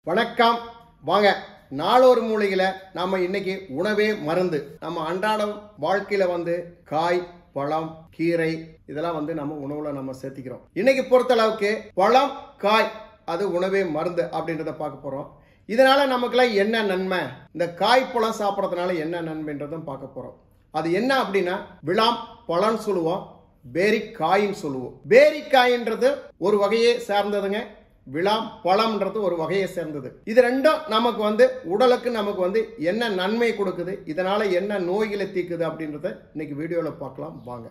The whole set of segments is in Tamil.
வணக்கம் வாங்க நாளொரு மூலையில நாம இன்னைக்கு உணவே மருந்து நம்ம அன்றாட வாழ்க்கையில வந்து காய் பழம் கீரை இதெல்லாம் வந்து நம்ம உணவுல நம்ம சேர்த்திக்கிறோம் இன்னைக்கு பொறுத்த அளவுக்கு பழம் காய் அது உணவே மருந்து அப்படின்றத பார்க்க போறோம் இதனால நமக்குலாம் என்ன நன்மை இந்த காய் பழம் சாப்பிட்றதுனால என்ன நன்மைன்றதும் பார்க்க போறோம் அது என்ன அப்படின்னா விளாம் பழம்னு சொல்லுவோம் பேரிக்காயின்னு சொல்லுவோம் பேரிக்காயின்றது ஒரு வகையை சார்ந்ததுங்க விளாம் பழம்ன்றது ஒரு வகையை சேர்ந்தது இது ரெண்டும் நமக்கு வந்து உடலுக்கு நமக்கு வந்து என்ன நன்மை கொடுக்குது இதனால என்ன நோய்களை தீக்குது அப்படின்றத இன்னைக்கு வீடியோல பார்க்கலாம் வாங்க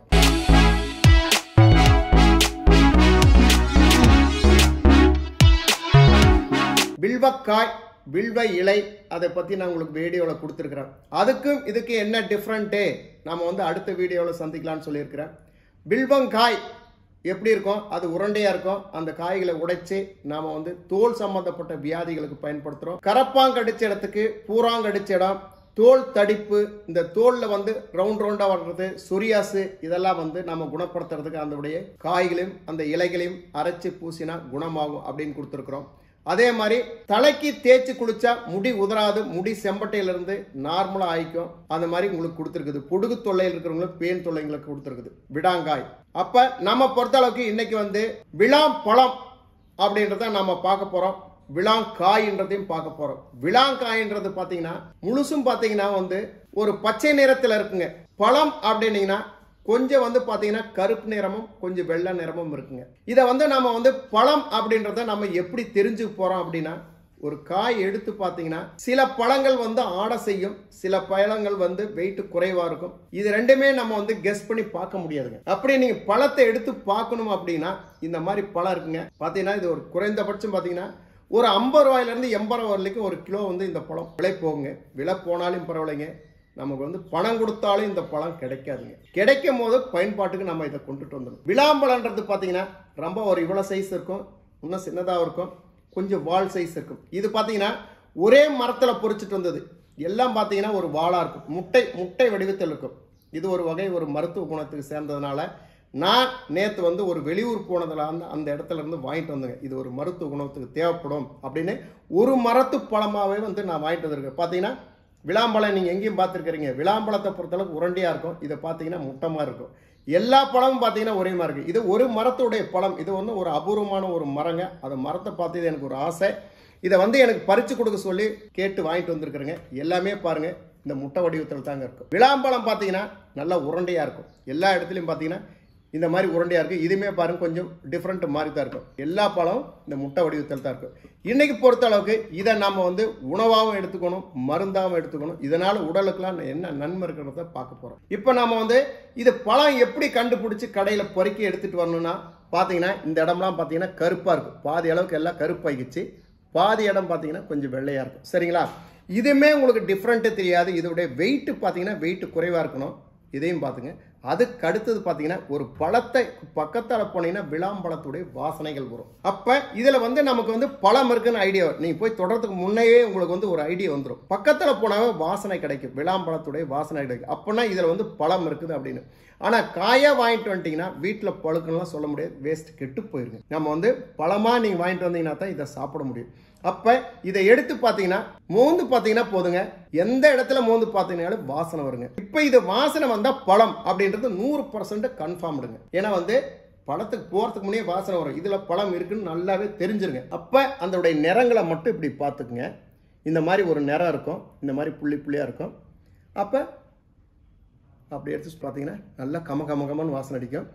வில்வக்காய் வில்வ இலை அதை பற்றி நான் உங்களுக்கு வீடியோவில் கொடுத்துருக்குறேன் அதுக்கும் இதுக்கு என்ன டிஃப்ரெண்ட்டு நம்ம வந்து அடுத்த வீடியோவில் சந்திக்கலாம்னு சொல்லியிருக்கிறேன் வில்வங்காய் எப்படி இருக்கும் அது உருண்டையாக இருக்கும் அந்த காய்களை உடைச்சு நாம் வந்து தோல் சம்மந்தப்பட்ட வியாதிகளுக்கு பயன்படுத்துகிறோம் கரப்பாங்கடிச்ச இடத்துக்கு பூராங்கடிச்ச இடம் தோல் தடிப்பு இந்த தோல்ல வந்து ரவுண்ட் ரவுண்டா வர்றது சொரியாசு இதெல்லாம் வந்து நம்ம குணப்படுத்துறதுக்கு அதனுடைய காய்களையும் அந்த இலைகளையும் அரைச்சு பூசினா குணமாகும் அப்படின்னு கொடுத்துருக்குறோம் அதே மாதிரி தலைக்கு தேய்ச்சி குளிச்சா முடி உதராது முடி செம்பட்டையில இருந்து நார்மலா ஆயிக்கும் அந்த மாதிரி உங்களுக்கு கொடுத்துருக்குது பொடுகு தொல்லையில் இருக்கிறவங்களுக்கு பேன் தொல்லைங்களுக்கு கொடுத்துருக்குது விடாங்காய் அப்ப நம்ம பொறுத்த அளவுக்கு இன்னைக்கு வந்து விளாம் பழம் அப்படின்றத நம்ம பார்க்க போறோம் விளாங்காயின்றதையும் பார்க்க போறோம் விளாங்காயின்றது பாத்தீங்கன்னா முழுசும் பாத்தீங்கன்னா வந்து ஒரு பச்சை நிறத்துல இருக்குங்க பழம் அப்படின்னீங்கன்னா கொஞ்சம் வந்து பார்த்தீங்கன்னா கருப்பு நிறமும் கொஞ்சம் வெள்ளை நிறமும் இருக்குங்க இதை வந்து நம்ம வந்து பழம் அப்படின்றத நம்ம எப்படி தெரிஞ்சு போறோம் அப்படின்னா ஒரு காய் எடுத்து பார்த்தீங்கன்னா சில பழங்கள் வந்து ஆடை செய்யும் சில பழங்கள் வந்து வெயிட் குறைவா இருக்கும் இது ரெண்டுமே நம்ம வந்து கெஸ் பண்ணி பார்க்க முடியாதுங்க அப்படி நீங்க பழத்தை எடுத்து பார்க்கணும் அப்படின்னா இந்த மாதிரி பழம் இருக்குங்க பார்த்தீங்கன்னா இது ஒரு குறைந்தபட்சம் பார்த்தீங்கன்னா ஒரு ஐம்பது ரூபாயிலேருந்து எண்பது ரூபாய் வரைக்கும் ஒரு கிலோ வந்து இந்த பழம் விலை போகுங்க விலை போனாலும் பரவாயில்லைங்க நமக்கு வந்து பணம் கொடுத்தாலும் இந்த பழம் கிடைக்காதுங்க கிடைக்கும் போது பயன்பாட்டுக்கு நம்ம இதை கொண்டுட்டு வந்துடும் விளாம்பழன்றது பார்த்தீங்கன்னா ரொம்ப ஒரு இவ்வளோ சைஸ் இருக்கும் இன்னும் சின்னதாக இருக்கும் கொஞ்சம் வால் சைஸ் இருக்கும் இது பார்த்தீங்கன்னா ஒரே மரத்தில் பொறிச்சிட்டு வந்தது எல்லாம் பார்த்தீங்கன்னா ஒரு வாளாக இருக்கும் முட்டை முட்டை வடிவத்தில் இருக்கும் இது ஒரு வகை ஒரு மருத்துவ குணத்துக்கு சேர்ந்ததுனால நான் நேற்று வந்து ஒரு வெளியூர் போனதில் அந்த அந்த இடத்துல இருந்து வாங்கிட்டு வந்தேங்க இது ஒரு மருத்துவ குணத்துக்கு தேவைப்படும் அப்படின்னு ஒரு மரத்து பழமாகவே வந்து நான் வாங்கிட்டு வந்திருக்கேன் பார்த்தீங்கன்னா விளாம்பழம் நீங்கள் எங்கேயும் பார்த்துருக்கிறீங்க விளாம்பழத்தை பொறுத்தளவுக்கு உருண்டையாக இருக்கும் இதை பார்த்தீங்கன்னா முட்டமாக இருக்கும் எல்லா பழமும் பார்த்தீங்கன்னா ஒரே மாதிரி இருக்குது இது ஒரு மரத்துடைய பழம் இது வந்து ஒரு அபூர்வமான ஒரு மரங்க அந்த மரத்தை பார்த்தது எனக்கு ஒரு ஆசை இதை வந்து எனக்கு பறித்து கொடுக்க சொல்லி கேட்டு வாங்கிட்டு வந்திருக்கிறேங்க எல்லாமே பாருங்க இந்த முட்டை வடிவத்தில் தாங்க இருக்கும் விளாம்பழம் பார்த்தீங்கன்னா நல்லா உருண்டையாக இருக்கும் எல்லா இடத்துலையும் பார்த்தீங்கன்னா இந்த மாதிரி உருண்டையாக இருக்குது இதுவுமே பாருங்க கொஞ்சம் டிஃப்ரெண்ட் மாதிரி தான் இருக்கும் எல்லா பழம் இந்த முட்டை வடிவத்தில் தான் இருக்கும் இன்னைக்கு பொறுத்த அளவுக்கு இதை நம்ம வந்து உணவாகவும் எடுத்துக்கணும் மருந்தாகவும் எடுத்துக்கணும் இதனால் உடலுக்குலாம் என்ன நன்மை இருக்கிறத பார்க்க போகிறோம் இப்போ நம்ம வந்து இது பழம் எப்படி கண்டுபிடிச்சி கடையில் பொறுக்கி எடுத்துகிட்டு வரணும்னா பார்த்தீங்கன்னா இந்த இடம்லாம் பார்த்தீங்கன்னா கருப்பாக இருக்கும் பாதி அளவுக்கு எல்லாம் கருப்பாகிச்சு பாதி இடம் பார்த்தீங்கன்னா கொஞ்சம் வெள்ளையாக இருக்கும் சரிங்களா இதுவுமே உங்களுக்கு டிஃப்ரெண்ட்டு தெரியாது இதோடைய வெயிட் பார்த்தீங்கன்னா வெயிட் குறைவாக இருக்கணும் இதையும் பார்த்துங்க அதுக்கு அடுத்தது பார்த்தீங்கன்னா ஒரு பழத்தை பக்கத்தில் போனீங்கன்னா விளாம்பழத்துடைய வாசனைகள் வரும் அப்போ இதில் வந்து நமக்கு வந்து பழம் இருக்குன்னு ஐடியா நீங்கள் போய் தொடர்றதுக்கு முன்னையே உங்களுக்கு வந்து ஒரு ஐடியா வந்துடும் பக்கத்தில் போனாவே வாசனை கிடைக்கும் விளாம்பழத்துடைய வாசனை கிடைக்கும் அப்போனா இதில் வந்து பழம் இருக்குது அப்படின்னு ஆனால் காயாக வாங்கிட்டு வந்துட்டீங்கன்னா வீட்டில் பழுக்கணும்லாம் சொல்ல முடியாது வேஸ்ட் கெட்டு போயிருங்க நம்ம வந்து பழமாக நீங்கள் வாங்கிட்டு வந்தீங்கன்னா தான் இதை சாப்பிட முடியும் அப்ப இதை எடுத்து பார்த்தீங்கன்னா மோந்து பார்த்தீங்கன்னா போதுங்க எந்த இடத்துல மோந்து பார்த்தீங்கன்னாலும் வாசனை வருங்க இப்போ இது வாசனை வந்தா பழம் அப்படின்றது நூறு பர்சன்ட் கன்ஃபார்ம்டுங்க ஏன்னா வந்து பழத்துக்கு போறதுக்கு முன்னே வாசனை வரும் இதுல பழம் இருக்குன்னு நல்லாவே தெரிஞ்சிருங்க அப்ப அதோடைய நிறங்களை மட்டும் இப்படி பார்த்துக்குங்க இந்த மாதிரி ஒரு நிறம் இருக்கும் இந்த மாதிரி புள்ளி புள்ளியா இருக்கும் அப்ப அப்படி எடுத்து பார்த்தீங்கன்னா நல்லா கம கம கமன்னு வாசனை அடிக்கும்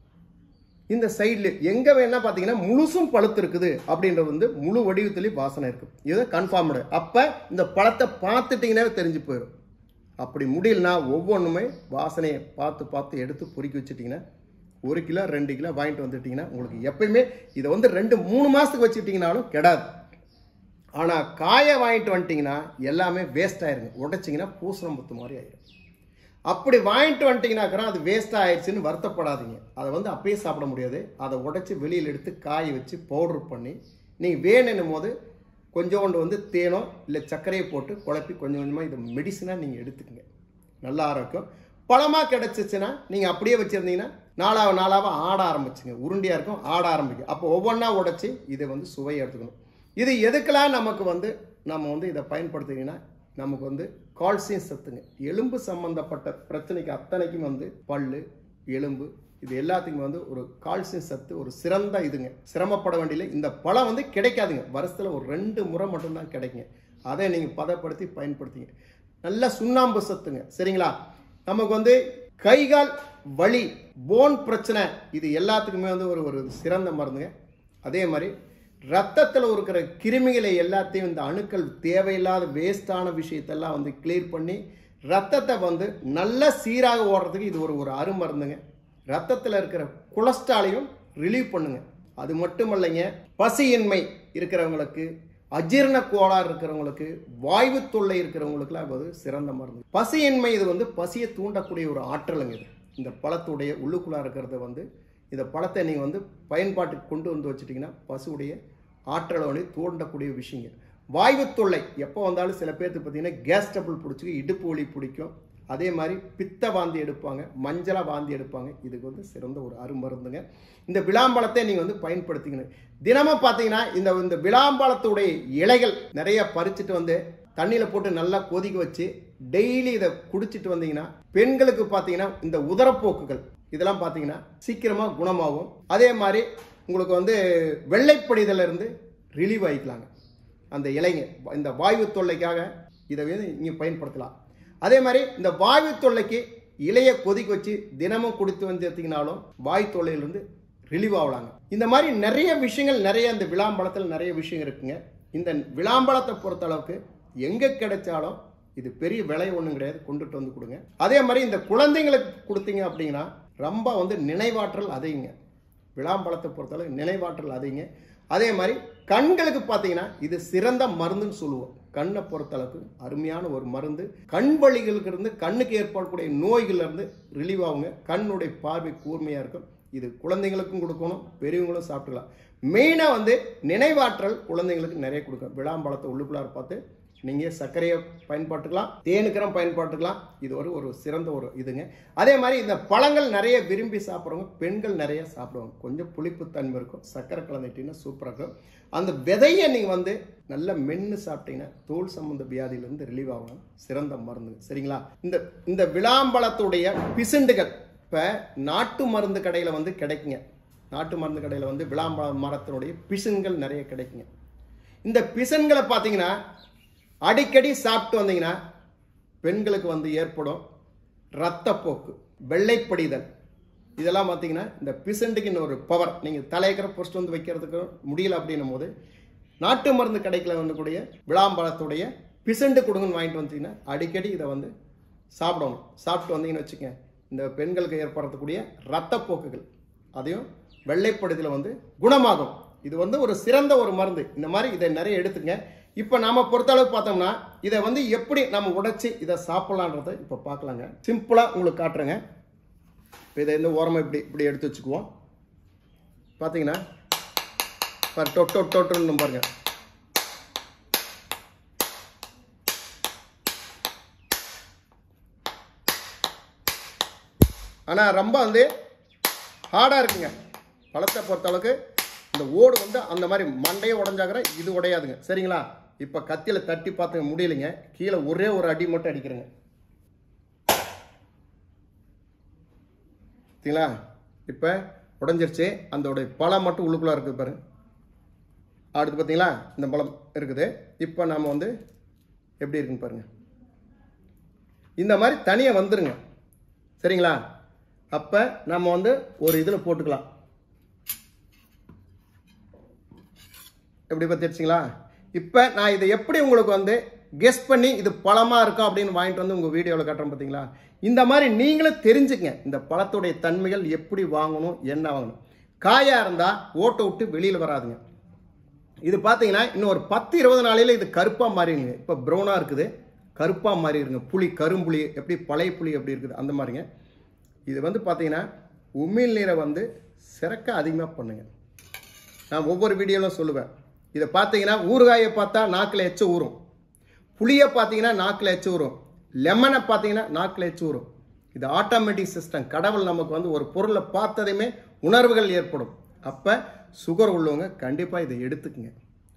இந்த சைடில் எங்கே வேணா பார்த்தீங்கன்னா முழுசும் பழுத்து இருக்குது அப்படின்றது வந்து முழு வடிவத்துலேயும் வாசனை இருக்கும் இது கன்ஃபார்ம்டு அப்போ இந்த பழத்தை பார்த்துட்டிங்கன்னாவே தெரிஞ்சு போயிடும் அப்படி முடியலனா ஒவ்வொன்றுமே வாசனையை பார்த்து பார்த்து எடுத்து பொறுக்கி வச்சுட்டிங்கன்னா ஒரு கிலோ ரெண்டு கிலோ வாங்கிட்டு வந்துட்டிங்கன்னா உங்களுக்கு எப்பயுமே இதை வந்து ரெண்டு மூணு மாதத்துக்கு வச்சுக்கிட்டிங்கனாலும் கெடாது ஆனால் காயை வாங்கிட்டு வந்துட்டிங்கன்னா எல்லாமே வேஸ்ட் ஆயிருங்க உடைச்சிங்கன்னா பூசணம்புத்து மாதிரி ஆயிடும் அப்படி வாங்கிட்டு வந்துட்டீங்கன்னாக்கிறா அது வேஸ்ட் ஆயிடுச்சுன்னு வருத்தப்படாதீங்க அதை வந்து அப்பயே சாப்பிட முடியாது அதை உடைச்சி வெளியில் எடுத்து காய வச்சு பவுட்ரு பண்ணி நீங்கள் வேணுன்னும் போது கொஞ்சோண்டு வந்து தேனோ இல்லை சர்க்கரையை போட்டு குழப்பி கொஞ்சம் கொஞ்சமாக இது மெடிசனாக நீங்கள் எடுத்துக்கங்க நல்லா இருக்கும் பழமாக கிடச்சிச்சுன்னா நீங்கள் அப்படியே வச்சுருந்தீங்கன்னா நாளாவ நாளாவ ஆட ஆரம்பிச்சுங்க உருண்டியாக இருக்கும் ஆட ஆரம்பிக்கும் அப்போ ஒவ்வொன்றா உடைச்சி இதை வந்து சுவையை எடுத்துக்கணும் இது எதுக்கெல்லாம் நமக்கு வந்து நம்ம வந்து இதை பயன்படுத்தினீங்கன்னா நமக்கு வந்து கால்சியம் சத்துங்க எலும்பு சம்பந்தப்பட்ட பிரச்சனைக்கு அத்தனைக்கும் வந்து பல்லு எலும்பு இது எல்லாத்துக்கும் வந்து ஒரு கால்சியம் சத்து ஒரு சிறந்த இதுங்க சிரமப்பட வேண்டியதில்லை இந்த பழம் வந்து கிடைக்காதுங்க வருஷத்தில் ஒரு ரெண்டு முறை மட்டும்தான் கிடைக்குங்க அதை நீங்கள் பதப்படுத்தி பயன்படுத்திங்க நல்ல சுண்ணாம்பு சத்துங்க சரிங்களா நமக்கு வந்து கைகால் வலி போன் பிரச்சனை இது எல்லாத்துக்குமே வந்து ஒரு ஒரு சிறந்த மருந்துங்க அதே மாதிரி ரத்தத்தில் இருக்கிற கிருமிகளை எல்லாத்தையும் இந்த அணுக்கள் தேவையில்லாத வேஸ்டான விஷயத்தெல்லாம் வந்து கிளியர் பண்ணி ரத்தத்தை வந்து நல்ல சீராக ஓடுறதுக்கு இது ஒரு ஒரு அருமருந்துங்க ரத்தத்தில் இருக்கிற கொலஸ்ட்ராலையும் ரிலீவ் பண்ணுங்க அது மட்டும் இல்லைங்க பசியின்மை இருக்கிறவங்களுக்கு அஜீரண கோளாறு இருக்கிறவங்களுக்கு வாய்வு தொல்லை இருக்கிறவங்களுக்குலாம் அது சிறந்த மருந்து பசியின்மை இது வந்து பசியை தூண்டக்கூடிய ஒரு ஆற்றலுங்க இது இந்த பழத்துடைய உள்ளுக்குள்ளே இருக்கிறத வந்து இந்த பழத்தை நீங்கள் வந்து பயன்பாட்டுக்கு கொண்டு வந்து வச்சுட்டிங்கன்னா பசுவுடைய ஆற்றலை வந்து தூண்டக்கூடிய விஷயங்க வாய்வு தொல்லை எப்போ வந்தாலும் சில பேர்த்துக்கு பார்த்தீங்கன்னா கேஸ் டபுள் பிடிச்சி இடுப்பு வலி பிடிக்கும் அதே மாதிரி பித்த வாந்தி எடுப்பாங்க மஞ்சளா வாந்தி எடுப்பாங்க இதுக்கு வந்து சிறந்த ஒரு அருமருந்துங்க இந்த விளாம்பழத்தை நீங்கள் வந்து பயன்படுத்திக்கணும் தினமும் பார்த்தீங்கன்னா இந்த இந்த விளாம்பழத்துடைய இலைகள் நிறைய பறிச்சுட்டு வந்து தண்ணியில் போட்டு நல்லா கொதிக்க வச்சு டெய்லி இதை குடிச்சிட்டு வந்தீங்கன்னா பெண்களுக்கு பார்த்தீங்கன்னா இந்த உதரப்போக்குகள் இதெல்லாம் பார்த்தீங்கன்னா சீக்கிரமாக குணமாகும் அதே மாதிரி உங்களுக்கு வந்து வெள்ளைப்படிதல இருந்து ரிலீவ் ஆகிக்கலாங்க அந்த இலைங்க இந்த வாயு தொல்லைக்காக இதை வந்து நீங்கள் பயன்படுத்தலாம் அதே மாதிரி இந்த வாயு தொல்லைக்கு இலையை கொதிக்க வச்சு தினமும் குடித்து வந்துட்டீங்கனாலும் வாய் தொல்லையிலிருந்து ரிலீவ் ஆகலாங்க இந்த மாதிரி நிறைய விஷயங்கள் நிறைய இந்த விளாம்பழத்தில் நிறைய விஷயம் இருக்குங்க இந்த விளாம்பழத்தை பொறுத்த அளவுக்கு எங்கே கிடைச்சாலும் இது பெரிய விலை ஒன்றும் கிடையாது கொண்டுட்டு வந்து கொடுங்க அதே மாதிரி இந்த குழந்தைங்களுக்கு கொடுத்தீங்க அப்படின்னா ரொம்ப வந்து நினைவாற்றல் அதிகங்க விளாம்பழத்தை பொறுத்தளவு நினைவாற்றல் அதிகங்க அதே மாதிரி கண்களுக்கு பார்த்தீங்கன்னா இது சிறந்த மருந்துன்னு சொல்லுவோம் கண்ணை பொறுத்தளவுக்கு அருமையான ஒரு மருந்து கண் வலிகளுக்கு இருந்து கண்ணுக்கு ஏற்படக்கூடிய நோய்கள்ல இருந்து ரிலீவ் ஆகுங்க கண்ணுடைய பார்வை கூர்மையாக இருக்கும் இது குழந்தைங்களுக்கும் கொடுக்கணும் பெரியவங்களும் சாப்பிட்டுக்கலாம் மெயினாக வந்து நினைவாற்றல் குழந்தைங்களுக்கு நிறைய கொடுக்கும் விளாம்பழத்தை உள்ளுக்குள்ளார பார்த்து நீங்கள் சர்க்கரையை பயன்படுத்திக்கலாம் தேனுக்கரம் பயன்படுத்திக்கலாம் இது ஒரு ஒரு சிறந்த ஒரு இதுங்க அதே மாதிரி இந்த பழங்கள் நிறைய விரும்பி சாப்பிட்றவங்க பெண்கள் நிறைய சாப்பிடுவாங்க கொஞ்சம் புளிப்புத்தன்மை இருக்கும் சர்க்கரை கலந்துட்டீங்கன்னா சூப்பராக இருக்கும் அந்த விதையை நீங்கள் வந்து நல்லா மென்று சாப்பிட்டீங்கன்னா தோல் சம்பந்த வியாதியிலேருந்து ரிலீவ் ஆகலாம் சிறந்த மருந்து சரிங்களா இந்த இந்த விளாம்பழத்துடைய பிசுண்டுகள் இப்போ நாட்டு மருந்து கடையில் வந்து கிடைக்குங்க நாட்டு மருந்து கடையில் வந்து விளாம்பழ மரத்தினுடைய பிசுன்கள் நிறைய கிடைக்குங்க இந்த பிசன்களை பார்த்தீங்கன்னா அடிக்கடி சாப்பிட்டு வந்தீங்கன்னா பெண்களுக்கு வந்து ஏற்படும் இரத்தப்போக்கு வெள்ளைப்படிதல் இதெல்லாம் பார்த்தீங்கன்னா இந்த பிசண்டுக்கு இன்னொரு பவர் நீங்கள் தலையக்கிற பொஸ்ட் வந்து வைக்கிறதுக்கு முடியல அப்படின்னும் போது நாட்டு மருந்து கடைக்கில் வந்து கூடிய விளாம்பழத்துடைய பிசண்டு கொடுங்கன்னு வாங்கிட்டு வந்தீங்கன்னா அடிக்கடி இதை வந்து சாப்பிடணும் சாப்பிட்டு வந்தீங்கன்னு வச்சுக்கங்க இந்த பெண்களுக்கு ஏற்படக்கூடிய இரத்தப்போக்குகள் அதையும் வெள்ளைப்படுதல வந்து குணமாகும் இது வந்து ஒரு சிறந்த ஒரு மருந்து இந்த மாதிரி இதை நிறைய எடுத்துங்க இப்போ நாம பொறுத்தளவு பார்த்தோம்னா இதை வந்து எப்படி நம்ம உடைச்சி இதை சாப்பிடலான்றதை இப்போ பார்க்கலாங்க சிம்பிளாக உங்களுக்கு காட்டுறேங்க இப்போ இதை இந்த ஓரமாக இப்படி இப்படி எடுத்து வச்சுக்குவோம் பார்த்தீங்கன்னா பாரு டொட் டொட் டொட்டுன்னு பாருங்க ஆனால் ரொம்ப வந்து ஹார்டாக இருக்குங்க பழத்தை பொறுத்த அளவுக்கு இந்த ஓடு வந்து அந்த மாதிரி மண்டையை உடஞ்சாக்கிற இது உடையாதுங்க சரிங்களா இப்போ கத்தியில் தட்டி பார்த்துங்க முடியலைங்க கீழே ஒரே ஒரு அடி மட்டும் அடிக்கிறேங்க பார்த்தீங்களா இப்போ உடஞ்சிருச்சு அந்த பழம் மட்டும் உள்ளுக்குள்ளே இருக்குது பாருங்க அடுத்து பார்த்தீங்களா இந்த பழம் இருக்குது இப்போ நாம் வந்து எப்படி இருக்குன்னு பாருங்க இந்த மாதிரி தனியாக வந்துருங்க சரிங்களா அப்போ நம்ம வந்து ஒரு இதில் போட்டுக்கலாம் எப்படி பார்த்துருச்சிங்களா இப்போ நான் இதை எப்படி உங்களுக்கு வந்து கெஸ் பண்ணி இது பழமாக இருக்கும் அப்படின்னு வாங்கிட்டு வந்து உங்கள் வீடியோவில் காட்டுறேன் பார்த்தீங்களா இந்த மாதிரி நீங்களும் தெரிஞ்சுக்கங்க இந்த பழத்துடைய தன்மைகள் எப்படி வாங்கணும் என்ன வாங்கணும் காயாக இருந்தால் ஓட்டை விட்டு வெளியில் வராதுங்க இது பார்த்தீங்கன்னா இன்னும் ஒரு பத்து இருபது நாளையில் இது கருப்பாக மாறிடுங்க இப்போ ப்ரௌனாக இருக்குது கருப்பாக மாறிடுங்க புளி கரும்புளி எப்படி பழைய புளி எப்படி இருக்குது அந்த மாதிரிங்க இது வந்து பார்த்தீங்கன்னா உமிழ் நீரை வந்து சிறக்க அதிகமாக பண்ணுங்க நான் ஒவ்வொரு வீடியோவிலும் சொல்லுவேன் இதை பார்த்தீங்கன்னா ஊறுகாயை பார்த்தா நாக்கில் எச்ச ஊறும் புளியை பார்த்தீங்கன்னா நாக்கில் எச்ச ஊறும் லெமனை பார்த்தீங்கன்னா நாக்கில் எச்ச ஊறும் இது ஆட்டோமேட்டிக் சிஸ்டம் கடவுள் நமக்கு வந்து ஒரு பொருளை பார்த்ததையுமே உணர்வுகள் ஏற்படும் அப்போ சுகர் உள்ளவங்க கண்டிப்பாக இதை எடுத்துக்குங்க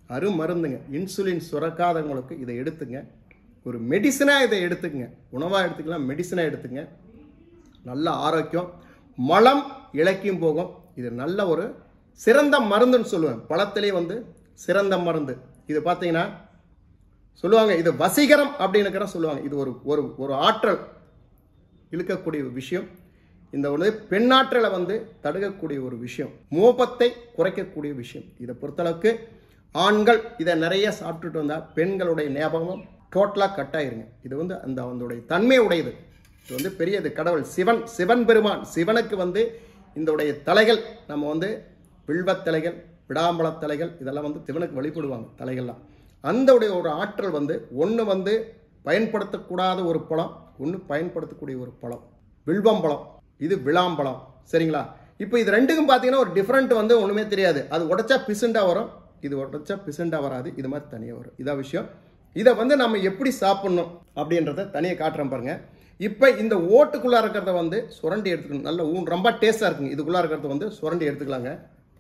அருமருந்துங்க இன்சுலின் சுரக்காதவங்களுக்கு இதை எடுத்துங்க ஒரு மெடிசனாக இதை எடுத்துக்கங்க உணவாக எடுத்துக்கலாம் மெடிசனாக எடுத்துங்க நல்ல ஆரோக்கியம் மலம் இலக்கியம் போகும் இது நல்ல ஒரு சிறந்த மருந்துன்னு சொல்லுவேன் பழத்திலே வந்து சிறந்த மருந்து இது பார்த்தீங்கன்னா சொல்லுவாங்க இது வசீகரம் அப்படின்னு கூட சொல்லுவாங்க இது ஒரு ஒரு ஒரு ஆற்றல் இழுக்கக்கூடிய ஒரு விஷயம் இந்த ஒரு பெண்ணாற்றலை வந்து தடுக்கக்கூடிய ஒரு விஷயம் மோபத்தை குறைக்கக்கூடிய விஷயம் இதை பொறுத்தளவுக்கு ஆண்கள் இதை நிறைய சாப்பிட்டுட்டு வந்தால் பெண்களுடைய ஞாபகம் டோட்டலாக கட் ஆயிருங்க இது வந்து அந்த அவனுடைய தன்மை உடையது இது வந்து பெரியது கடவுள் சிவன் சிவன் பெருமான் சிவனுக்கு வந்து இந்த உடைய தலைகள் நம்ம வந்து வில்வத் தலைகள் விடாம்பழத் தலைகள் இதெல்லாம் வந்து சிவனுக்கு வழிபடுவாங்க தலைகள்லாம் அந்த உடைய ஒரு ஆற்றல் வந்து ஒன்று வந்து பயன்படுத்தக்கூடாத ஒரு பழம் ஒன்று பயன்படுத்தக்கூடிய ஒரு பழம் வில்வம்பழம் இது விளாம்பழம் சரிங்களா இப்போ இது ரெண்டுக்கும் பார்த்தீங்கன்னா ஒரு டிஃப்ரெண்ட் வந்து ஒன்றுமே தெரியாது அது உடைச்சா பிசுண்டா வரும் இது உடைச்சா பிசுண்டா வராது இது மாதிரி தனியாக வரும் இதான் விஷயம் இதை வந்து நம்ம எப்படி சாப்பிடணும் அப்படின்றத தனியாக காட்டுறேன் பாருங்க இப்போ இந்த ஓட்டுக்குள்ளே இருக்கிறத வந்து சுரண்டி எடுத்துக்கணும் நல்ல ஊன் ரொம்ப டேஸ்ட்டாக இருக்குங்க இதுக்குள்ளே இருக்கிறத வந்து சுரண்டி எடுத்துக்கலாங்க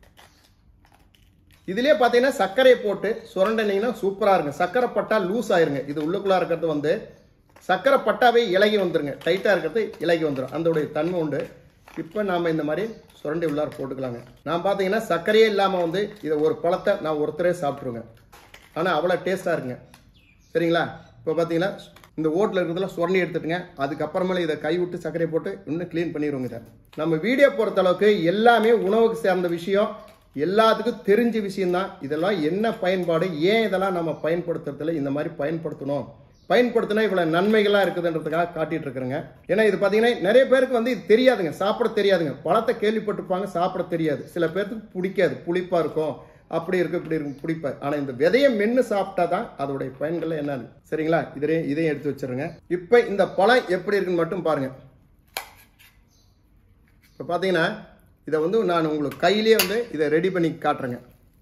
இதுலயே பார்த்தீங்கன்னா சர்க்கரையை போட்டு சுரண்டினீங்கன்னா சூப்பராக இருக்கும் சர்க்கரை பட்டா லூஸ் ஆயிருங்க இது உள்ளுக்குள்ளே இருக்கிறது வந்து சர்க்கரை பட்டாவே இலகி வந்துருங்க டைட்டாக இருக்கிறது இலகி வந்துடும் அதோடைய தன்மை உண்டு இப்போ நாம் இந்த மாதிரி சுரண்டி உள்ளார போட்டுக்கலாங்க நான் பார்த்தீங்கன்னா சர்க்கரையே இல்லாமல் வந்து இதை ஒரு பழத்தை நான் ஒருத்தரே சாப்பிட்ருவேங்க ஆனால் அவ்வளோ டேஸ்ட்டாக இருக்குங்க சரிங்களா இப்போ பார்த்தீங்கன்னா இந்த ஓட்டில் இருக்கிறதுல சுரண்டி எடுத்துட்டுங்க அதுக்கப்புறமேல இதை கை விட்டு சர்க்கரை போட்டு இன்னும் க்ளீன் பண்ணிடுவோங்க இதை நம்ம வீடியோ பொறுத்த அளவுக்கு எல்லாமே உணவுக்கு சேர்ந்த விஷயம் எல்லாத்துக்கும் தெரிஞ்ச விஷயம்தான் இதெல்லாம் என்ன பயன்பாடு ஏன் இதெல்லாம் நம்ம பயன்படுத்துறதுல இந்த மாதிரி பயன்படுத்தணும் பயன்படுத்தினா இவ்வளவு நன்மைகளாக இருக்குதுன்றதுக்காக காட்டிட்டு இருக்கிறேங்க ஏன்னா இது பார்த்தீங்கன்னா நிறைய பேருக்கு வந்து இது தெரியாதுங்க சாப்பிட தெரியாதுங்க பழத்தை கேள்விப்பட்டிருப்பாங்க சாப்பிட தெரியாது சில பேருக்கு பிடிக்காது புளிப்பா இருக்கும் அப்படி இருக்கு இப்படி இருக்கும் பிடிப்பார் ஆனால் இந்த விதையை மென்று சாப்பிட்டா தான் அதோடைய பயன்கள் என்னன்னு சரிங்களா இதையும் இதையும் எடுத்து வச்சிருங்க இப்போ இந்த பழம் எப்படி இருக்குன்னு மட்டும் பாருங்க இப்போ பார்த்தீங்கன்னா இதை வந்து நான் உங்களுக்கு கையிலேயே வந்து இதை ரெடி பண்ணி காட்டுறேங்க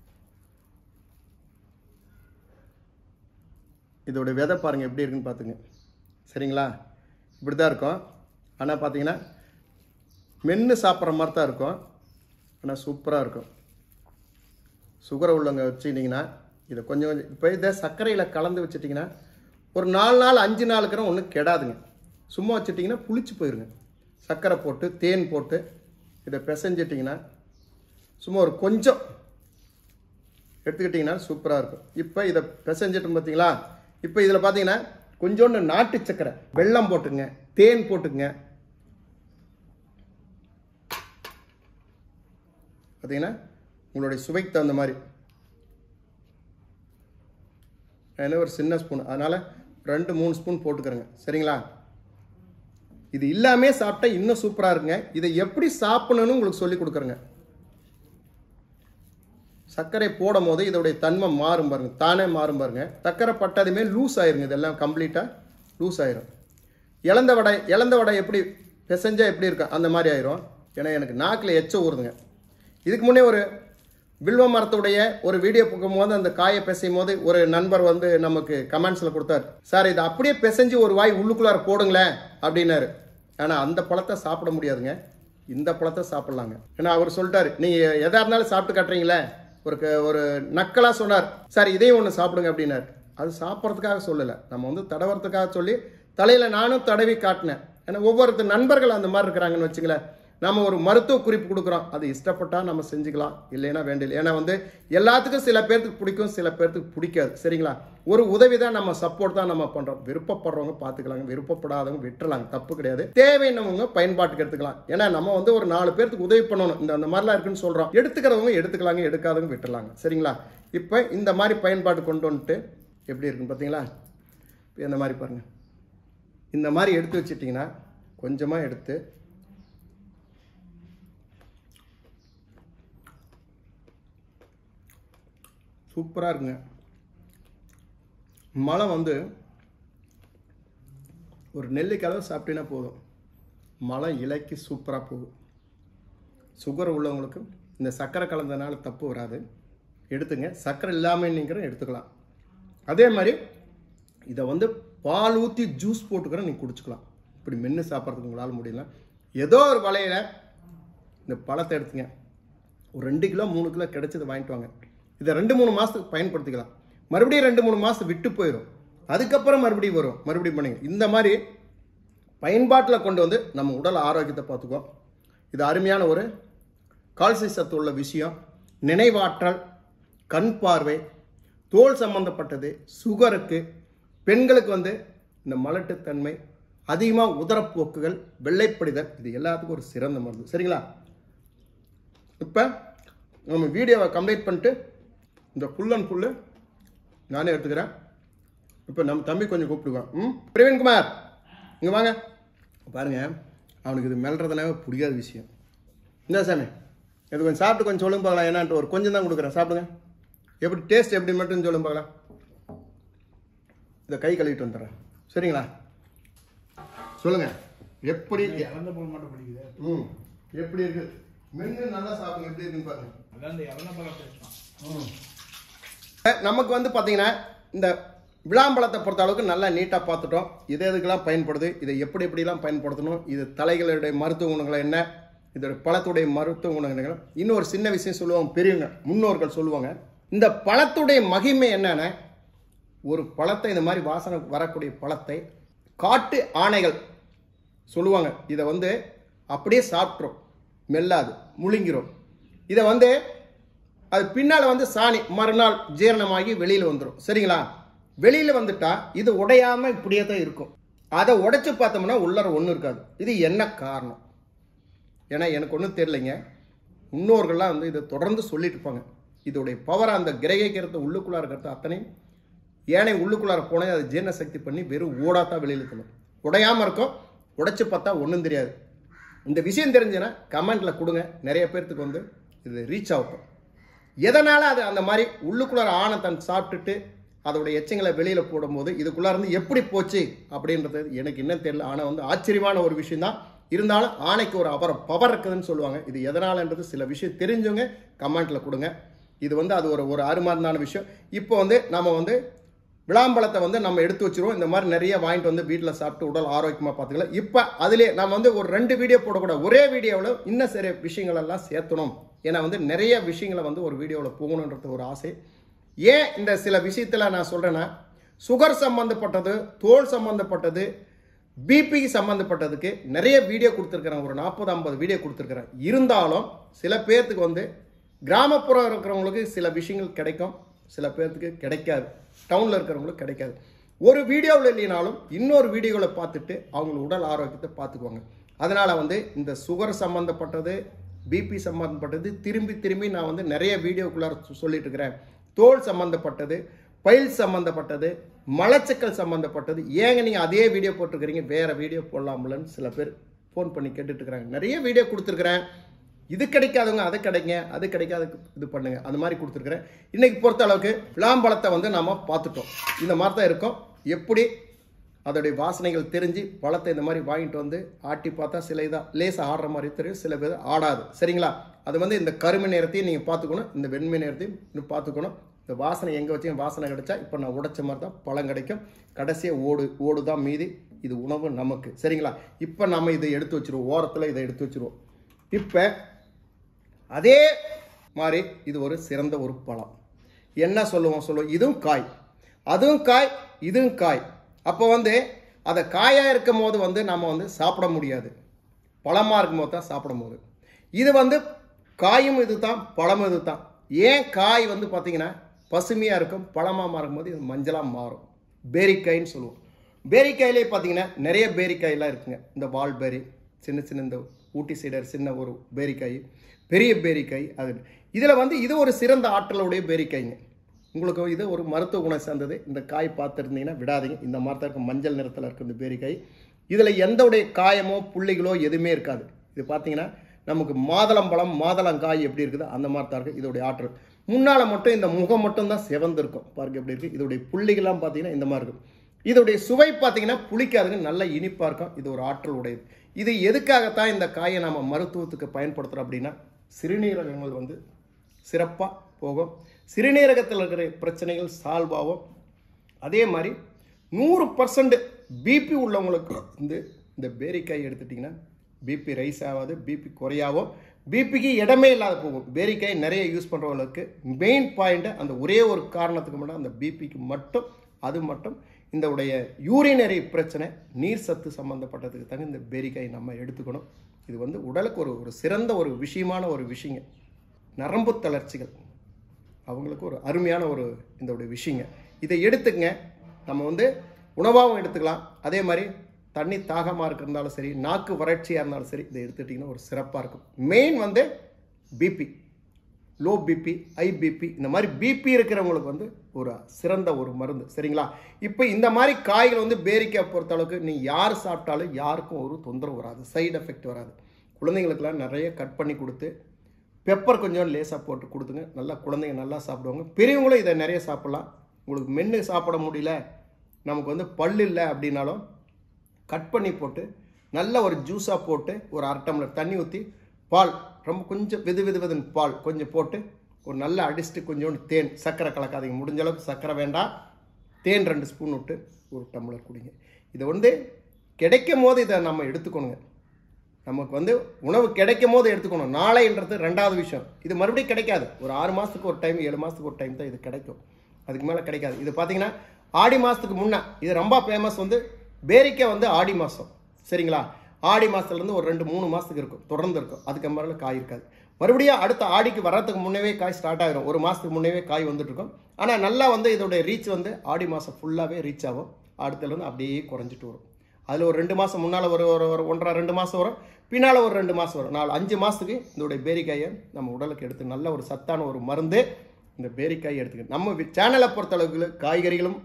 இதோட விதை பாருங்க எப்படி இருக்குன்னு பார்த்துங்க சரிங்களா இப்படி தான் இருக்கும் ஆனால் பார்த்தீங்கன்னா மென்று சாப்பிட்ற மாதிரி தான் இருக்கும் ஆனால் சூப்பராக இருக்கும் சுகரை உள்ளவங்க வச்சுக்கிட்டிங்கன்னா இதை கொஞ்சம் கொஞ்சம் இப்போ இதை சர்க்கரையில் கலந்து வச்சுட்டிங்கன்னா ஒரு நாலு நாள் அஞ்சு நாளுக்குறம் ஒன்றும் கெடாதுங்க சும்மா வச்சுட்டிங்கன்னா புளிச்சு போயிருங்க சர்க்கரை போட்டு தேன் போட்டு இதை பிசைஞ்சிட்டிங்கன்னா சும்மா ஒரு கொஞ்சம் எடுத்துக்கிட்டிங்கன்னா சூப்பராக இருக்கும் இப்போ இதை பிசைஞ்சிட்டு பார்த்தீங்களா இப்போ இதில் பார்த்தீங்கன்னா கொஞ்சோண்டு நாட்டு சக்கரை வெல்லம் போட்டுங்க தேன் போட்டுங்க பார்த்தீங்கன்னா உங்களுடைய சுவைக்கு தகுந்த மாதிரி என்ன ஒரு சின்ன ஸ்பூன் அதனால் ரெண்டு மூணு ஸ்பூன் போட்டுக்கிறேங்க சரிங்களா இது இல்லாமே சாப்பிட்டா இன்னும் சூப்பராக இருக்குங்க இதை எப்படி சாப்பிடணும்னு உங்களுக்கு சொல்லி கொடுக்குறேங்க சர்க்கரை போடும் போது இதோடைய தன்மை மாறும் பாருங்க தானே மாறும் பாருங்க சர்க்கரை பட்டதுமே லூஸ் ஆயிருங்க இதெல்லாம் கம்ப்ளீட்டாக லூஸ் ஆயிரும் இளந்த வடை இளந்த வடை எப்படி பிசைஞ்சா எப்படி இருக்கும் அந்த மாதிரி ஆயிரும் ஏன்னா எனக்கு நாக்கில் எச்ச ஊறுதுங்க இதுக்கு முன்னே ஒரு வில்வ மரத்துடைய ஒரு வீடியோ பார்க்கும் போது அந்த காயை பிசையும் போது ஒரு நண்பர் வந்து நமக்கு கமெண்ட்ஸில் கொடுத்தார் சார் இதை அப்படியே பிசைஞ்சு ஒரு வாய் உள்ளுக்குள்ளார போடுங்களேன் அப்படின்னாரு ஆனால் அந்த பழத்தை சாப்பிட முடியாதுங்க இந்த பழத்தை சாப்பிட்லாங்க ஏன்னா அவர் சொல்லிட்டாரு நீங்கள் எதா இருந்தாலும் சாப்பிட்டு காட்டுறீங்களே ஒரு க- ஒரு நக்கலாக சொன்னார் சார் இதையும் ஒன்று சாப்பிடுங்க அப்படின்னாரு அது சாப்பிட்றதுக்காக சொல்லலை நம்ம வந்து தடவறதுக்காக சொல்லி தலையில் நானும் தடவி காட்டினேன் ஏன்னா ஒவ்வொருத்தர் நண்பர்கள் அந்த மாதிரி இருக்கிறாங்கன்னு வச்சுங்களேன் நம்ம ஒரு மருத்துவ குறிப்பு கொடுக்குறோம் அது இஷ்டப்பட்டா நம்ம செஞ்சுக்கலாம் இல்லைன்னா வேண்டியது ஏன்னா வந்து எல்லாத்துக்கும் சில பேர்த்துக்கு பிடிக்கும் சில பேர்த்துக்கு பிடிக்காது சரிங்களா ஒரு உதவி தான் நம்ம சப்போர்ட் தான் நம்ம பண்றோம் விருப்பப்படுறவங்க பார்த்துக்கலாங்க விருப்பப்படாதவங்க விட்டுறலாங்க தப்பு கிடையாது தேவைன்னவங்க பயன்பாட்டுக்கு எடுத்துக்கலாம் ஏன்னா நம்ம வந்து ஒரு நாலு பேர்த்துக்கு உதவி பண்ணணும் இந்த அந்த மாதிரிலாம் இருக்குன்னு சொல்றோம் எடுத்துக்கிறவங்க எடுத்துக்கலாங்க எடுக்காதவங்க விட்டுறலாங்க சரிங்களா இப்போ இந்த மாதிரி பயன்பாடு கொண்டு வந்துட்டு எப்படி இருக்குன்னு பார்த்தீங்களா இப்போ இந்த மாதிரி பாருங்க இந்த மாதிரி எடுத்து வச்சிட்டிங்கன்னா கொஞ்சமாக எடுத்து சூப்பராக இருக்குங்க மழை வந்து ஒரு நெல்லிக்கிழவு சாப்பிட்டீங்கன்னா போதும் மழை இலைக்கு சூப்பராக போகும் சுகர் உள்ளவங்களுக்கு இந்த சர்க்கரை கலந்ததுனால தப்பு வராது எடுத்துங்க சர்க்கரை இல்லாமல் நீங்கிற எடுத்துக்கலாம் அதே மாதிரி இதை வந்து பால் ஊற்றி ஜூஸ் போட்டுக்கிற நீங்கள் குடிச்சுக்கலாம் இப்படி மென்று சாப்பிட்றதுக்கு உங்களால் முடியல ஏதோ ஒரு வலையில் இந்த பழத்தை எடுத்துங்க ஒரு ரெண்டு கிலோ மூணு கிலோ கிடைச்சது வாங்கிட்டு வாங்க இதை ரெண்டு மூணு மாதத்துக்கு பயன்படுத்திக்கலாம் மறுபடியும் ரெண்டு மூணு மாதம் விட்டு போயிடும் அதுக்கப்புறம் மறுபடியும் வரும் மறுபடியும் பண்ணுங்க இந்த மாதிரி பயன்பாட்டில் கொண்டு வந்து நம்ம உடல் ஆரோக்கியத்தை பார்த்துக்குவோம் இது அருமையான ஒரு கால்சியம் சத்து உள்ள விஷயம் நினைவாற்றல் கண் பார்வை தோல் சம்பந்தப்பட்டது சுகருக்கு பெண்களுக்கு வந்து இந்த மலட்டுத்தன்மை அதிகமாக உதரப்போக்குகள் வெள்ளைப்படிதல் இது எல்லாத்துக்கும் ஒரு சிறந்த மருந்து சரிங்களா இப்போ நம்ம வீடியோவை கம்ப்ளீட் பண்ணிட்டு இந்த ஃபுல் அண்ட் ஃபுல்லு நானே எடுத்துக்கிறேன் இப்போ நம்ம தம்பி கொஞ்சம் கூப்பிடுவான் ம் பிரவீன்குமார் இங்கே வாங்க பாருங்க அவனுக்கு இது மெல்றதுனாவே பிடிக்காத விஷயம் இந்த சாமி இது கொஞ்சம் சாப்பிட்டு கொஞ்சம் சொல்லுங்க பார்க்கலாம் என்னான்ட்டு ஒரு கொஞ்சம் தான் கொடுக்குறேன் சாப்பிடுங்க எப்படி டேஸ்ட் எப்படி மட்டும் சொல்லுங்க பார்க்கலாம் இதை கை கழுவிட்டு வந்துடுறேன் சரிங்களா சொல்லுங்க எப்படி இறந்த பழம் மட்டும் பிடிக்குது ம் எப்படி இருக்கு மென்று நல்லா சாப்பிடுங்க எப்படி இருக்குன்னு பாருங்க அதான் இந்த இறந்த பழம் பேசலாம் நமக்கு வந்து பார்த்தீங்கன்னா இந்த விளாம்பழத்தை பொறுத்த அளவுக்கு நல்லா நீட்டாக பார்த்துட்டோம் இது எதுக்கெல்லாம் பயன்படுது இதை எப்படி எப்படிலாம் பயன்படுத்தணும் இது தலைகளுடைய மருத்துவ குணங்கள் என்ன இதோட பழத்துடைய மருத்துவ குணங்கள் இன்னொரு சின்ன விஷயம் சொல்லுவாங்க பெரியவங்க முன்னோர்கள் சொல்லுவாங்க இந்த பழத்துடைய மகிமை என்னன்னா ஒரு பழத்தை இந்த மாதிரி வாசனை வரக்கூடிய பழத்தை காட்டு ஆணைகள் சொல்லுவாங்க இதை வந்து அப்படியே சாப்பிட்றோம் மெல்லாது முழுங்கிறோம் இதை வந்து அது பின்னால் வந்து சாணி மறுநாள் ஜீரணமாகி வெளியில் வந்துடும் சரிங்களா வெளியில் வந்துட்டா இது உடையாம இப்படியே தான் இருக்கும் அதை உடைச்சு பார்த்தோம்னா உள்ளர ஒன்றும் இருக்காது இது என்ன காரணம் ஏன்னா எனக்கு ஒன்றும் தெரியலைங்க முன்னோர்கள்லாம் வந்து இதை தொடர்ந்து சொல்லிட்டு இருப்பாங்க இதோடைய பவர் அந்த கிரகிக்கிறது உள்ளுக்குள்ளார இருக்கிறது அத்தனையும் ஏனை உள்ளுக்குள்ளார போனே அது ஜீரண சக்தி பண்ணி வெறும் ஓடாத்தான் வெளியில் தள்ளும் உடையாமல் இருக்கும் உடைச்சு பார்த்தா ஒன்றும் தெரியாது இந்த விஷயம் தெரிஞ்சுன்னா கமெண்ட்ல கொடுங்க நிறைய பேர்த்துக்கு வந்து இது ரீச் ஆகட்டும் எதனால அது அந்த மாதிரி உள்ளுக்குள்ளார ஆணை தன் சாப்பிட்டுட்டு அதோட எச்சங்களை வெளியில போடும்போது இதுக்குள்ள இருந்து எப்படி போச்சு அப்படின்றது எனக்கு என்ன தெரியல ஆனால் வந்து ஆச்சரியமான ஒரு விஷயம் தான் இருந்தாலும் ஆணைக்கு ஒரு அபரம் பவர் இருக்குதுன்னு சொல்லுவாங்க இது எதனாலன்றது சில விஷயம் தெரிஞ்சவங்க கமெண்ட்ல கொடுங்க இது வந்து அது ஒரு ஒரு அருமாந்தான விஷயம் இப்போ வந்து நம்ம வந்து விளாம்பழத்தை வந்து நம்ம எடுத்து வச்சிருவோம் இந்த மாதிரி நிறைய வாங்கிட்டு வந்து வீட்டில் சாப்பிட்டு உடல் ஆரோக்கியமாக பார்த்துக்கலாம் இப்போ அதிலே நம்ம வந்து ஒரு ரெண்டு வீடியோ போடக்கூடாது ஒரே வீடியோவில் இன்னும் சில விஷயங்கள் எல்லாம் சேர்த்தணும் ஏன்னா வந்து நிறைய விஷயங்களை வந்து ஒரு வீடியோவில் போகணுன்றது ஒரு ஆசை ஏன் இந்த சில விஷயத்தில் நான் சொல்கிறேன்னா சுகர் சம்மந்தப்பட்டது தோல் சம்மந்தப்பட்டது பிபி சம்மந்தப்பட்டதுக்கு நிறைய வீடியோ கொடுத்துருக்குறேன் ஒரு நாற்பது ஐம்பது வீடியோ கொடுத்துருக்குறேன் இருந்தாலும் சில பேர்த்துக்கு வந்து கிராமப்புறம் இருக்கிறவங்களுக்கு சில விஷயங்கள் கிடைக்கும் சில பேர்த்துக்கு கிடைக்காது டவுனில் இருக்கிறவங்களுக்கு கிடைக்காது ஒரு வீடியோவில் இல்லைனாலும் இன்னொரு வீடியோவில் பார்த்துட்டு அவங்க உடல் ஆரோக்கியத்தை பார்த்துக்குவாங்க அதனால் வந்து இந்த சுகர் சம்மந்தப்பட்டது பிபி சம்மந்தப்பட்டது திரும்பி திரும்பி நான் வந்து நிறைய வீடியோக்குள்ளார சொ- சொல்லிட்டு இருக்கிறேன் தோல் சம்மந்தப்பட்டது பயில் சம்மந்தப்பட்டது மலச்சிக்கல் சம்மந்தப்பட்டது ஏங்க நீங்கள் அதே வீடியோ போட்டிருக்கிறீங்க வேற வீடியோ போடலாம்லன்னு சில பேர் ஃபோன் பண்ணி கேட்டுட்டு இருக்கிறாங்க நிறைய வீடியோ கொடுத்துருக்குறேன் இது கிடைக்காதவங்க அது கிடைங்க அது கிடைக்காத இது பண்ணுங்க அந்த மாதிரி கொடுத்துருக்குறேன் இன்னைக்கு பொறுத்த அளவுக்கு விளாம்பழத்தை வந்து நாம பார்த்துட்டோம் இந்த மாதிரி தான் இருக்கும் எப்படி அதோடைய வாசனைகள் தெரிஞ்சு பழத்தை இந்த மாதிரி வாங்கிட்டு வந்து ஆட்டி பார்த்தா சில இதாக லேசாக ஆடுற மாதிரி தெரியும் சில பேர் ஆடாது சரிங்களா அது வந்து இந்த கருமை நேரத்தையும் நீங்கள் பார்த்துக்கணும் இந்த வெண்மை நேரத்தையும் இன்னும் பார்த்துக்கணும் இந்த வாசனை எங்கே வச்சு வாசனை கிடைச்சா இப்போ நான் உடைச்ச மாதிரி தான் பழம் கிடைக்கும் கடைசியாக ஓடு ஓடு தான் மீதி இது உணவு நமக்கு சரிங்களா இப்போ நம்ம இதை எடுத்து வச்சிருவோம் ஓரத்தில் இதை எடுத்து வச்சிருவோம் இப்போ அதே மாதிரி இது ஒரு சிறந்த ஒரு பழம் என்ன சொல்லுவோம் சொல்லுவோம் இதுவும் காய் அதுவும் காய் இதுவும் காய் அப்போ வந்து அதை காயாக இருக்கும் போது வந்து நம்ம வந்து சாப்பிட முடியாது பழமாக இருக்கும் போது தான் சாப்பிடும் போது இது வந்து காயும் இது தான் பழமும் இது தான் ஏன் காய் வந்து பார்த்தீங்கன்னா பசுமையாக இருக்கும் பழமாக மாறும்போது இது மஞ்சளாக மாறும் பேரிக்காயின்னு சொல்லுவோம் பேரிக்காயிலே பார்த்தீங்கன்னா நிறைய பேரிக்காயெல்லாம் இருக்குங்க இந்த வால்பேரி சின்ன சின்ன இந்த ஊட்டி சைடர் சின்ன ஒரு பேரிக்காய் பெரிய பேரிக்காய் அது இதில் வந்து இது ஒரு சிறந்த ஆற்றலுடைய பேரிக்காய்ங்க உங்களுக்கு இது ஒரு மருத்துவ குணம் சார்ந்தது இந்த காய் பார்த்துருந்தீங்கன்னா விடாதீங்க இந்த மாதிரி தான் இருக்கும் மஞ்சள் நிறத்தில் இருக்கும் இந்த பேரிக்காய் இதில் எந்த உடைய காயமோ புள்ளிகளோ எதுவுமே இருக்காது இது பார்த்தீங்கன்னா நமக்கு மாதுளம்பழம் மாதுளங்காய் எப்படி இருக்குதோ அந்த மாதிரி தான் இருக்குது இதோடைய ஆற்றல் முன்னால் மட்டும் இந்த முகம் மட்டும் தான் சிவந்திருக்கும் பாருங்க எப்படி இருக்குது இதோடைய புள்ளிகள்லாம் பார்த்தீங்கன்னா இந்த மாதிரி இருக்கும் இதோடைய சுவை பார்த்தீங்கன்னா புளிக்காதுங்க நல்ல இனிப்பாக இருக்கும் இது ஒரு ஆற்றல் உடையது இது எதுக்காகத்தான் இந்த காயை நம்ம மருத்துவத்துக்கு பயன்படுத்துகிறோம் அப்படின்னா சிறுநீரகங்கள் வந்து சிறப்பாக போகும் சிறுநீரகத்தில் இருக்கிற பிரச்சனைகள் சால்வ் ஆகும் அதே மாதிரி நூறு பர்சன்ட் பிபி உள்ளவங்களுக்கு வந்து இந்த பேரிக்காய் எடுத்துட்டிங்கன்னா பிபி ரைஸ் ஆகாது பிபி குறையாவும் பிபிக்கு இடமே இல்லாத போகும் பேரிக்காய் நிறைய யூஸ் பண்ணுறவங்களுக்கு மெயின் பாயிண்ட் அந்த ஒரே ஒரு காரணத்துக்கு மட்டும் அந்த பிபிக்கு மட்டும் அது மட்டும் இந்த உடைய யூரினரி பிரச்சனை நீர் சத்து சம்மந்தப்பட்டதுக்கு தாங்க இந்த பேரிக்காய் நம்ம எடுத்துக்கணும் இது வந்து உடலுக்கு ஒரு ஒரு சிறந்த ஒரு விஷயமான ஒரு விஷயங்க நரம்பு தளர்ச்சிகள் அவங்களுக்கு ஒரு அருமையான ஒரு இந்த ஒரு விஷயங்க இதை எடுத்துக்கங்க நம்ம வந்து உணவாகவும் எடுத்துக்கலாம் அதே மாதிரி தண்ணி தாகமாக இருக்கிறதாலும் சரி நாக்கு வறட்சியாக இருந்தாலும் சரி இதை எடுத்துட்டிங்கன்னா ஒரு சிறப்பாக இருக்கும் மெயின் வந்து BP low BP high BP இந்த மாதிரி பிபி இருக்கிறவங்களுக்கு வந்து ஒரு சிறந்த ஒரு மருந்து சரிங்களா இப்போ இந்த மாதிரி காய்கள் வந்து பேரிக்காய் பொறுத்த அளவுக்கு நீ யார் சாப்பிட்டாலும் யாருக்கும் ஒரு தொந்தரவு வராது சைடு எஃபெக்ட் வராது குழந்தைங்களுக்கெல்லாம் நிறைய கட் பண்ணி கொடுத்து பெப்பர் கொஞ்சம் லேசாக போட்டு கொடுத்துங்க நல்லா குழந்தைங்க நல்லா சாப்பிடுவாங்க பெரியவங்களும் இதை நிறைய சாப்பிட்லாம் உங்களுக்கு மென்று சாப்பிட முடியல நமக்கு வந்து பல் இல்லை அப்படின்னாலும் கட் பண்ணி போட்டு நல்ல ஒரு ஜூஸாக போட்டு ஒரு அரை டம்ளர் தண்ணி ஊற்றி பால் ரொம்ப கொஞ்சம் வெது வெது வெதுன்னு பால் கொஞ்சம் போட்டு ஒரு நல்ல அடிச்சுட்டு கொஞ்சோண்டு தேன் சர்க்கரை கலக்காதீங்க முடிஞ்ச அளவுக்கு சர்க்கரை வேண்டாம் தேன் ரெண்டு ஸ்பூன் விட்டு ஒரு டம்ளர் குடிங்க இதை வந்து கிடைக்கும் போது இதை நம்ம எடுத்துக்கணுங்க நமக்கு வந்து உணவு கிடைக்கும் போது எடுத்துக்கணும் நாளைன்றது ரெண்டாவது விஷயம் இது மறுபடியும் கிடைக்காது ஒரு ஆறு மாதத்துக்கு ஒரு டைம் ஏழு மாதத்துக்கு ஒரு டைம் தான் இது கிடைக்கும் அதுக்கு மேலே கிடைக்காது இது பார்த்தீங்கன்னா ஆடி மாதத்துக்கு முன்னே இது ரொம்ப ஃபேமஸ் வந்து பேரிக்காய் வந்து ஆடி மாதம் சரிங்களா ஆடி மாதத்துலேருந்து ஒரு ரெண்டு மூணு மாதத்துக்கு இருக்கும் தொடர்ந்து இருக்கும் அதுக்கு மேலே காய் இருக்காது மறுபடியும் அடுத்த ஆடிக்கு வர்றதுக்கு முன்னவே காய் ஸ்டார்ட் ஆகிரும் ஒரு மாதத்துக்கு முன்னவே காய் வந்துட்டு இருக்கும் ஆனால் நல்லா வந்து இதோடைய ரீச் வந்து ஆடி மாதம் ஃபுல்லாகவே ரீச் ஆகும் அடுத்ததுலேருந்து அப்படியே குறைஞ்சிட்டு வரும் அதில் ஒரு ரெண்டு மாதம் முன்னால் ஒரு ஒரு ஒரு ஒன்றரை ரெண்டு மாதம் வரும் பின்னால் ஒரு ரெண்டு மாதம் வரும் நாலு அஞ்சு மாதத்துக்கு இதோடைய பேரிக்காயை நம்ம உடலுக்கு எடுத்து நல்ல ஒரு சத்தான ஒரு மருந்து இந்த பேரிக்காய் எடுத்துக்க நம்ம வி- சேனலை பொறுத்தளவுக்கு காய்கறிகளும்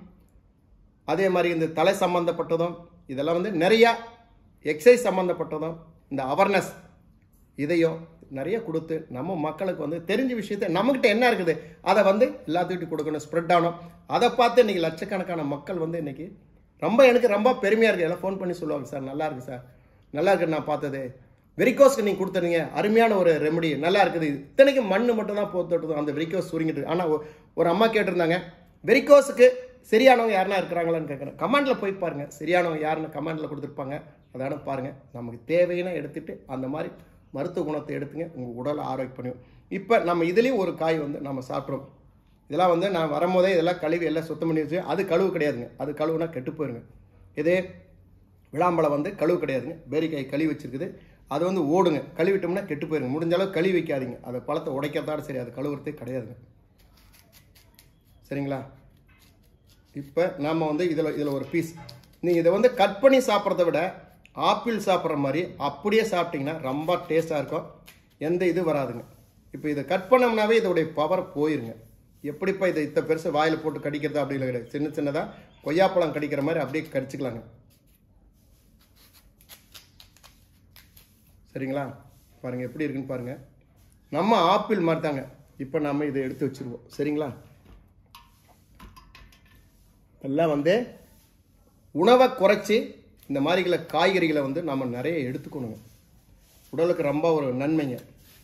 அதே மாதிரி இந்த தலை சம்பந்தப்பட்டதும் இதெல்லாம் வந்து நிறையா எக்ஸசைஸ் சம்மந்தப்பட்டதும் இந்த அவேர்னஸ் இதையும் நிறைய கொடுத்து நம்ம மக்களுக்கு வந்து தெரிஞ்ச விஷயத்த நம்மக்கிட்ட என்ன இருக்குது அதை வந்து எல்லாத்துக்கிட்டும் கொடுக்கணும் ஸ்ப்ரெட் ஆகணும் அதை பார்த்து இன்னைக்கு லட்சக்கணக்கான மக்கள் வந்து இன்னைக்கு ரொம்ப எனக்கு ரொம்ப பெருமையாக இருக்குது எல்லாம் ஃபோன் பண்ணி சொல்லுவாங்க சார் நல்லா இருக்கு சார் நல்லா இருக்கு நான் பார்த்தது வெரிகோஸ்க்கு நீங்கள் கொடுத்துருங்க அருமையான ஒரு ரெமெடி நல்லா இருக்குது இத்தனைக்கும் மண்ணு மட்டும் தான் போத்துட்டு அந்த வெரிகோஸ் சுருங்கிட்டு ஆனால் ஒரு அம்மா கேட்டிருந்தாங்க வெரிகோஸுக்கு சரியானவங்க யாருன்னா இருக்கிறாங்களான்னு கேட்குறேன் கமாண்டில் போய் பாருங்க சரியானவங்க யாருன்னு கமாண்டில் கொடுத்துருப்பாங்க அதான பாருங்க நமக்கு தேவையான எடுத்துட்டு அந்த மாதிரி மருத்துவ குணத்தை எடுத்துங்க உங்கள் உடலை ஆரோக்கியம் பண்ணும் இப்போ நம்ம இதுலேயும் ஒரு காய் வந்து நம்ம சாப்பிட்றோம் இதெல்லாம் வந்து நான் வரும்போதே இதெல்லாம் கழுவி எல்லாம் சுத்தம் பண்ணி வச்சு அது கழுவு கிடையாதுங்க அது கழுவுனா கெட்டு போயிருங்க இதே விளாம்பழம் வந்து கழுவு கிடையாதுங்க பேரிக்காய் கழுவி வச்சிருக்குது அது வந்து ஓடுங்க கழுவிட்டோம்னா கெட்டு போயிருங்க முடிஞ்ச அளவு கழுவி வைக்காதீங்க அதை பழத்தை உடைக்கிறதோட சரி அது கழுவுறதே கிடையாதுங்க சரிங்களா இப்போ நாம் வந்து இதில் இதில் ஒரு பீஸ் நீங்கள் இதை வந்து கட் பண்ணி சாப்பிட்றத விட ஆப்பிள் சாப்பிட்ற மாதிரி அப்படியே சாப்பிட்டீங்கன்னா ரொம்ப டேஸ்ட்டாக இருக்கும் எந்த இது வராதுங்க இப்போ இதை கட் பண்ணோம்னாவே இதோடைய பவர் போயிருங்க எப்படிப்பா இதை இத்த பெருசு வாயில் போட்டு கடிக்கிறது அப்படி இல்லை கிடையாது சின்ன சின்னதாக கொய்யாப்பழம் கடிக்கிற மாதிரி அப்படியே கடிச்சிக்கலாங்க சரிங்களா பாருங்கள் எப்படி இருக்குன்னு பாருங்கள் நம்ம ஆப்பிள் மாதிரி தாங்க இப்போ நம்ம இதை எடுத்து வச்சுருவோம் சரிங்களா எல்லாம் வந்து உணவை குறைச்சி இந்த மாதிரிகளை காய்கறிகளை வந்து நம்ம நிறைய எடுத்துக்கணுங்க உடலுக்கு ரொம்ப ஒரு நன்மைங்க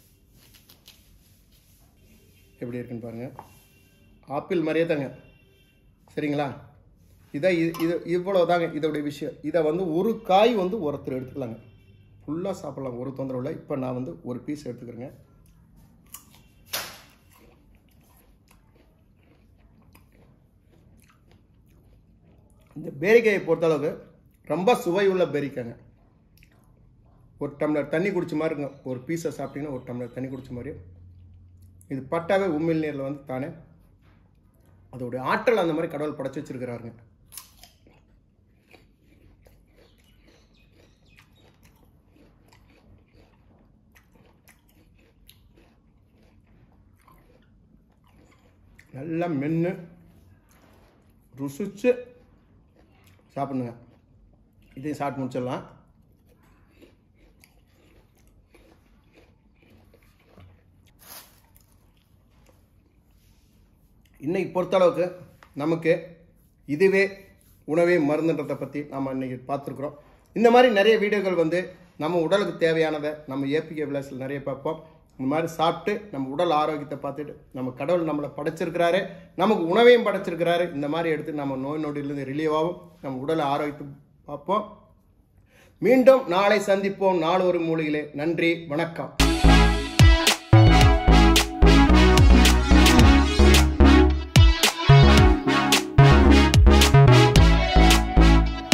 எப்படி இருக்குன்னு பாருங்க ஆப்பிள் மாதிரியே தாங்க சரிங்களா இதை இது இது இவ்வளோ தாங்க இதோடைய விஷயம் இதை வந்து ஒரு காய் வந்து ஒருத்தர் எடுத்துக்கலாங்க ஃபுல்லாக சாப்பிடலாம் ஒரு தொந்தரவு இல்லை இப்போ நான் வந்து ஒரு பீஸ் எடுத்துக்கிறேங்க இந்த பேரிக்காயை பொறுத்தளவுக்கு ரொம்ப சுவை உள்ள பேரிக்காங்க ஒரு டம்ளர் தண்ணி குடிச்ச மாதிரி இருக்கும் ஒரு பீஸை சாப்பிட்டீங்கன்னா ஒரு டம்ளர் தண்ணி குடிச்ச மாதிரி இது பட்டாவே உமிழ் நீரில் வந்து தானே அதோடைய ஆற்றல் அந்த மாதிரி கடவுள் படைச்சு வச்சிருக்கிறாருங்க நல்லா மென்று ருசிச்சு சாப்பிடுங்க இதையும் சாப்பிட்டு முடிச்சிடலாம் இன்னைக்கு பொறுத்தளவுக்கு நமக்கு இதுவே உணவே மருந்துன்றதை பற்றி நம்ம இன்னைக்கு பார்த்துருக்குறோம் இந்த மாதிரி நிறைய வீடியோக்கள் வந்து நம்ம உடலுக்கு தேவையானதை நம்ம ஏபிகே விலாஸில் நிறைய பார்ப்போம் இந்த மாதிரி சாப்பிட்டு நம்ம உடல் ஆரோக்கியத்தை பார்த்துட்டு நம்ம கடவுள் நம்மளை படைச்சிருக்கிறாரு நமக்கு உணவையும் படைச்சிருக்கிறாரு இந்த மாதிரி எடுத்து நம்ம நோய் நொடியிலிருந்து ரிலீவ் ஆகும் நம்ம உடல் ஆரோக்கியத்தை பார்ப்போம் மீண்டும் நாளை சந்திப்போம் நாளொரு மூலிகளே நன்றி வணக்கம்